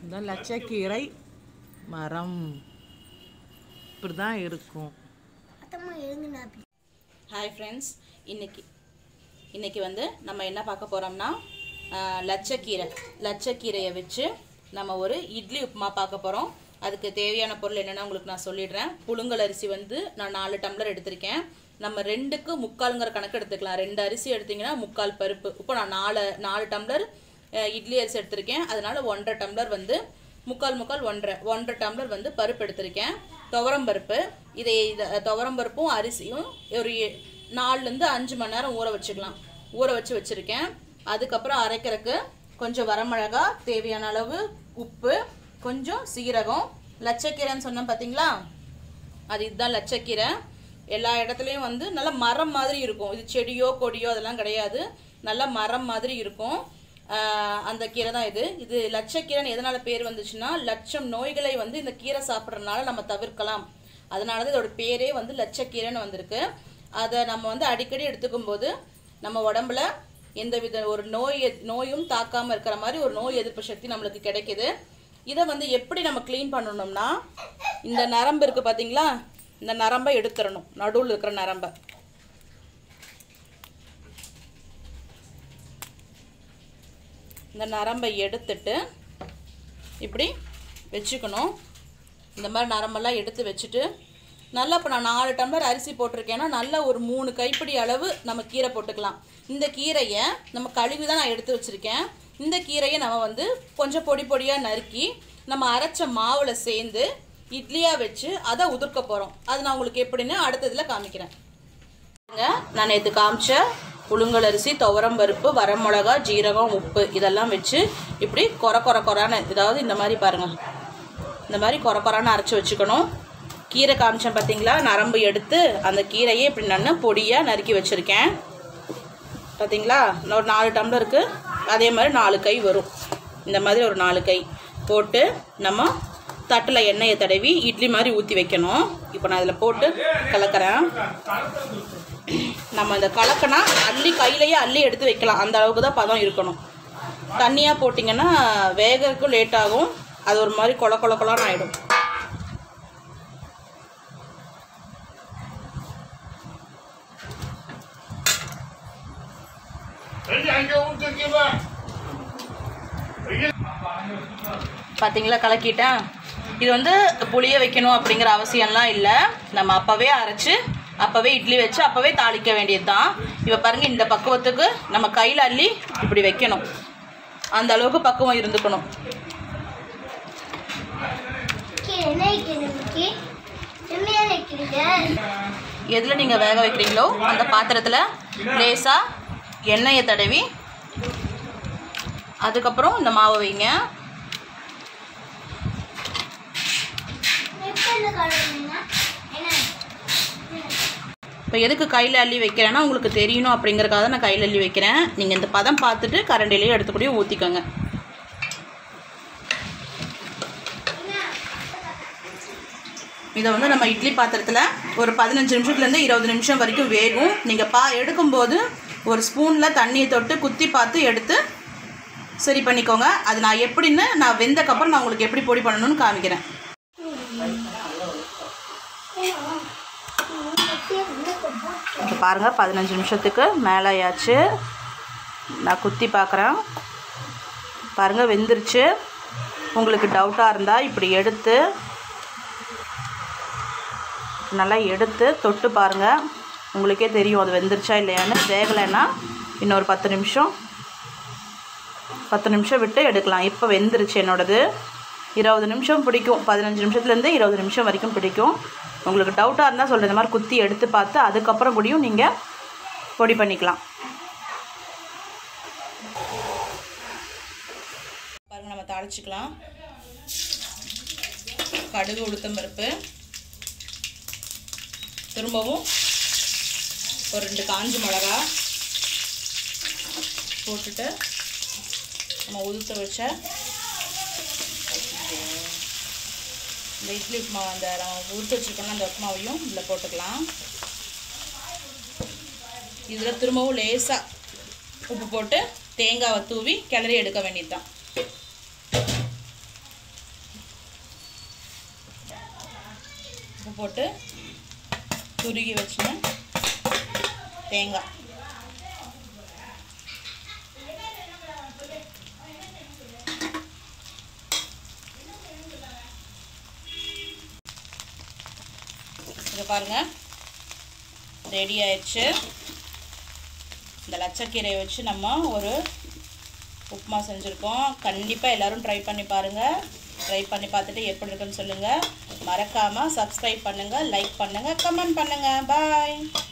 இந்த லட்சக்கீரை மரம் இப்படி தான் இருக்கும் அத்தம்மா எழுங்குனா அப்படி ஹாய் ஃப்ரெண்ட்ஸ் இன்னைக்கு இன்னைக்கு வந்து நம்ம என்ன பார்க்க போகிறோம்னா லட்சக்கீரை லட்சக்கீரையை வச்சு நம்ம ஒரு இட்லி உப்புமா பார்க்க போகிறோம் அதுக்கு தேவையான பொருள் என்னென்னு உங்களுக்கு நான் சொல்லிடுறேன் புழுங்கல் அரிசி வந்து நான் நாலு டம்ளர் எடுத்திருக்கேன் நம்ம ரெண்டுக்கு முக்காலுங்கிற கணக்கு எடுத்துக்கலாம் ரெண்டு அரிசி எடுத்தீங்கன்னா முக்கால் பருப்பு இப்போ நான் நாலு நாலு டம்ளர் அஹ், இட்லி அரிசி எடுத்திருக்கேன் அதனால ஒன்றரை டம்ளர் வந்து முக்கால் முக்கால் ஒன்றரை ஒன்றரை டம்ளர் வந்து பருப்பு எடுத்திருக்கேன் துவரம் பருப்பு இதை இதை துவரம் பருப்பும் அரிசியும் ஒரு எ- நாலுலேருந்து அஞ்சு மணி நேரம் ஊற வச்சுக்கலாம் ஊற வச்சு வச்சுருக்கேன் அதுக்கப்புறம் அரைக்கிறதுக்கு கொஞ்சம் வரமிளகா தேவையான அளவு உப்பு கொஞ்சம் சீரகம் லட்சக்கீரைன்னு சொன்னேன் பார்த்தீங்களா அது இதுதான் லட்சக்கீரை எல்லா இடத்துலையும் வந்து நல்ல மரம் மாதிரி இருக்கும் இது செடியோ கொடியோ அதெல்லாம் கிடையாது நல்ல மரம் மாதிரி இருக்கும் ஆஹ் அந்த கீரை தான் இது இது லட்சக்கீரைன்னு எதனால பேர் வந்துச்சுன்னா லட்சம் நோய்களை வந்து இந்த கீரை சாப்பிட்றதுனால நம்ம தவிர்க்கலாம் அதனால தான் இதோட பேரே வந்து லட்சக்கீரைன்னு வந்திருக்கு அதை நம்ம வந்து அடிக்கடி எடுத்துக்கும் போது நம்ம உடம்புல எந்த வித ஒரு நோய் எத்- நோயும் தாக்காமல் இருக்கிற மாதிரி ஒரு நோய் எதிர்ப்பு சக்தி நம்மளுக்கு கிடைக்குது இதை வந்து எப்படி நம்ம க்ளீன் பண்ணணும்னா இந்த நரம்பு இருக்குது பார்த்தீங்களா இந்த நரம்பை எடுத்துடணும் நடுவில் இருக்கிற நரம்பை இந்த நரம்பை எடுத்துட்டு இப்படி வச்சுக்கணும் இந்த மாதிரி நரம்பெல்லாம் எடுத்து வச்சுட்டு நல்லா இப்போ நான் நாலு டம்ளர் அரிசி போட்டிருக்கேன்னா நல்லா ஒரு மூணு கைப்பிடி அளவு நம்ம கீரை போட்டுக்கலாம் இந்த கீரையை நம்ம கழுவி தான் நான் எடுத்து வச்சுருக்கேன் இந்த கீரையை நம்ம வந்து கொஞ்சம் பொடி பொடியாக நறுக்கி நம்ம அரைச்ச மாவில் சேர்ந்து இட்லியாக வச்சு அதை உதிர்க்க போகிறோம் அது நான் உங்களுக்கு எப்படின்னு அடுத்ததில் காமிக்கிறேன் பாருங்க, நான் நேற்று காமிச்ச புழுங்கல் அரிசி துவரம் பருப்பு வரமிளகா ஜீரகம் உப்பு இதெல்லாம் வச்சு இப்படி கொர கொர கொரான்னு இதாவது இந்த மாதிரி பாருங்கள் இந்த மாதிரி கொர கொரான்னு அரைச்சி வச்சுக்கணும் கீரை காமிச்சேன் பார்த்தீங்களா நரம்பு எடுத்து அந்த கீரையை இப்படி நான் பொடியாக நறுக்கி வச்சுருக்கேன் பார்த்தீங்களா இன்னும் ஒரு நாலு டம்ளருக்கு அதே மாதிரி நாலு கை வரும் இந்த மாதிரி ஒரு நாலு கை போட்டு நம்ம தட்டில் எண்ணெயை தடவி இட்லி மாதிரி ஊற்றி வைக்கணும் இப்போ நான் இதில் போட்டு கலக்கிறேன் நம்ம இந்த கலக்கினா அள்ளி கையிலேயே அள்ளி எடுத்து வைக்கலாம் அந்த அளவுக்கு தான் பதம் இருக்கணும் தண்ணியாக போட்டிங்கன்னா வேகறதுக்கும் லேட் ஆகும் அது ஒரு மாதிரி கொல கொல கொலன்னு ஆகிடும் பார்த்தீங்களா கலக்கிட்டேன் இது வந்து புளிய வைக்கணும் அப்படிங்கிற அவசியம்லாம் இல்லை நம்ம அப்போவே அரைச்சு அப்போவே இட்லி வச்சு அப்போவே தாளிக்க வேண்டியது தான் இப்போ பாருங்கள் இந்த பக்குவத்துக்கு நம்ம கையில் அள்ளி இப்படி வைக்கணும் அந்த அளவுக்கு பக்குவம் இருந்துக்கணும் கீரை என்ன வைக்கிறீங்க இன்னைக்கு செம்மையா வைக்கிறீங்க எதில் நீங்கள் வேக வைக்கிறீங்களோ அந்த பாத்திரத்தில் லேசாக எண்ணெயை தடவி அதுக்கப்புறம் இந்த மாவை வைங்க எப்போ இந்த கலருங்க என்ன இப்போ எதுக்கு கையில் அள்ளி வைக்கிறேன்னா உங்களுக்கு தெரியணும் அப்படிங்கறக்காக நான் கையில் அள்ளி வைக்கிறேன் நீங்கள் இந்த பதம் பார்த்துட்டு கரண்டிலேயே எடுத்துக்கூடிய ஊற்றிக்கோங்க இதை வந்து நம்ம இட்லி பாத்திரத்தில் ஒரு பதினஞ்சு நிமிஷத்துலேருந்து இருபது நிமிஷம் வரைக்கும் வேகும் நீங்கள் பா எடுக்கும்போது ஒரு ஸ்பூனில் தண்ணியை தொட்டு குத்தி பார்த்து எடுத்து சரி பண்ணிக்கோங்க அது நான் எப்படின்னு நான் வெந்தக்கப்புறம் நான் உங்களுக்கு எப்படி பொடி பண்ணணும்னு காமிக்கிறேன் இப்போ பாருங்கள் பதினஞ்சு நிமிஷத்துக்கு மேலே ஆயாச்சு நான் குத்தி பார்க்குறேன் பாருங்கள் வெந்துருச்சு உங்களுக்கு டவுட்டாக இருந்தால் இப்படி எடுத்து நல்லா எடுத்து தொட்டு பாருங்கள் உங்களுக்கே தெரியும் அது வெந்துருச்சா இல்லையான்னு வேகலைன்னா இன்னொரு பத்து நிமிஷம் பத்து நிமிஷம் விட்டு எடுக்கலாம் இப்போ வெந்துருச்சு என்னோடது இருபது நிமிஷம் பிடிக்கும் பதினஞ்சு நிமிஷத்துலேருந்து இருபது நிமிஷம் வரைக்கும் பிடிக்கும் உங்களுக்கு டவுட்டாக இருந்தால் சொல்கிறேன் இந்த மாதிரி குத்தி எடுத்து பார்த்து அதுக்கப்புறம் கூடயும் நீங்கள் பொடி பண்ணிக்கலாம் பாருங்கள் நம்ம தாளிச்சிக்கலாம் கடுகு உளுத்தம் பருப்பு திரும்பவும் ஒரு ரெண்டு காஞ்ச மிளகா போட்டுட்டு நம்ம உதுத்த வச்ச இந்த இட்லி உப்புமா அந்த நம்ம உதுத்து வச்சுருக்கோம்ல அந்த உப்புமாவையும் இதில் போட்டுக்கலாம் இதில் திரும்பவும் லேசாக உப்பு போட்டு தேங்காவை தூவி கிளறி எடுக்க வேண்டியது தான் போட்டு துருகி வச்சுன தேங்காய் இது பாருங்க ரெடி ஆயிடுச்சு இந்த லட்சக்கீரையை வச்சு நம்ம ஒரு உப்புமா செஞ்சுருக்கோம் கண்டிப்பாக எல்லோரும் ட்ரை பண்ணி பாருங்கள் ட்ரை பண்ணி பார்த்துட்டு எப்படி இருக்குன்னு சொல்லுங்கள் மறக்காமல் சப்ஸ்கிரைப் பண்ணுங்கள் லைக் பண்ணுங்கள் கமெண்ட் பண்ணுங்கள் பாய்